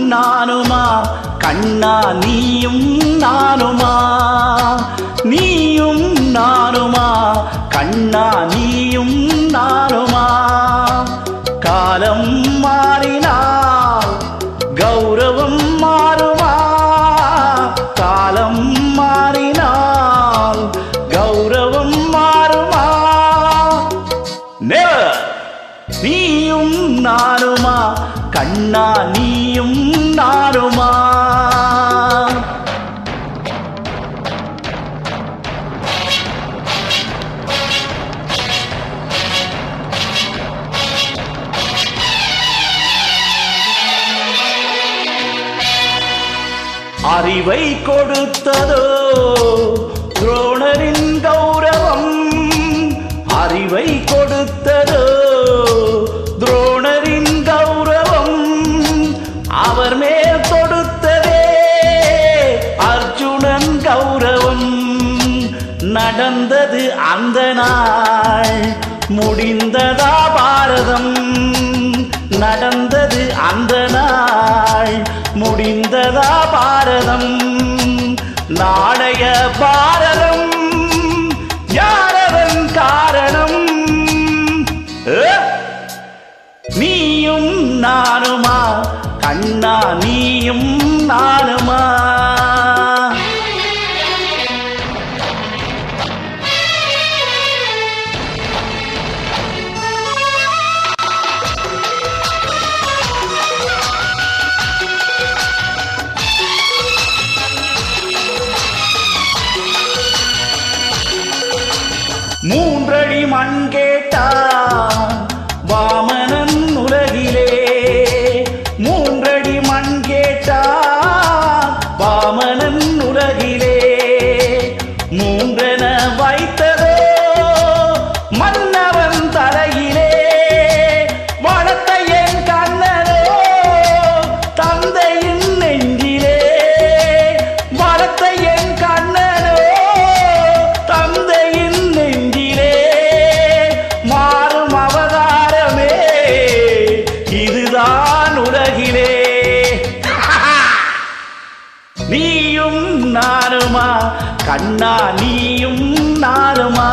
நானுமா கண்ணா நீயும் நானுமா நீயும் நானுமா கண்ணா நீயும் நானுமா காலம் மாறினால் கௌரவம் மாறுமா காலம் மாறினால் கௌரவம் மாறுமா Never! நீயும் நானுமா கண்ணா நீயும் நானுமா அறிவை கொடுத்ததோ துரோணரின் கௌரவம் அறிவை கொடுத்ததோ துரோணரின் கௌரவம் அவர் மேல் தொடுத்ததே அர்ஜுனன் கௌரவம் நடந்தது அந்த நாள் முடிந்ததா பாரதம் நடந்தது அந்த நாள் முடிந்ததா பாரதம் நாளைய பாரதம் யாரவன் காரணம் ஏ? நீயும் நானுமா கண்ணா நீயும் நானுமா மூன்றடி மண் கேட்டான் வாமனன் உலகிலே மூன்றடி மண் கேட்டான் வாமனன் உலகிலே மூன்றென வைத்ததோ மன்னவன் தலையிலே வளர்த்த என் கண்ணனோ தந்தையின் நெஞ்சிலே வளர்த்த என் கண்ணனோ தந்தையின் நெஞ்சிலே மாறும் அவதாரமே இதுதான் உலகிலே நீயும் நானுமா கண்ணா நீயும் நானுமா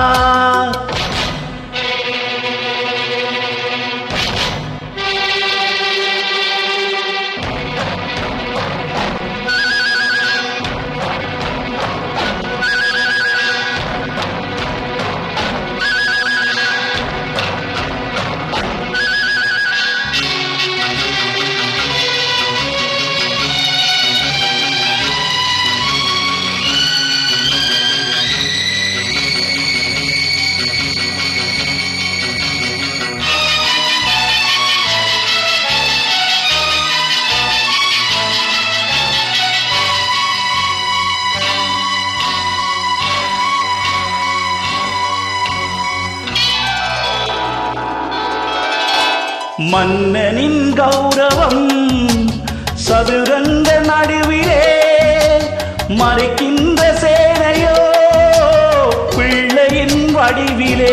மன்னனின் கௌரவம் சதுரங்க நடுவிலே மறைக்கின்ற சேனையோ பிள்ளையின் வடிவிலே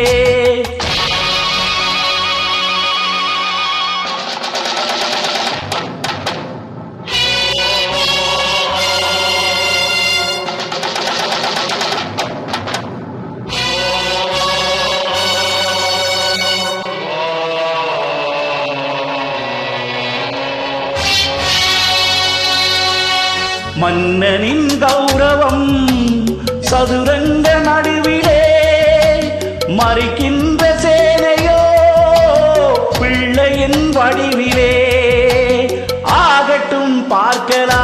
மன்னனின் கௌரவம் சதுரங்க நடுவிலே மறிக்கின்ற சேனையோ பிள்ளையின் வடிவிலே ஆகட்டும் பார்க்கலாம்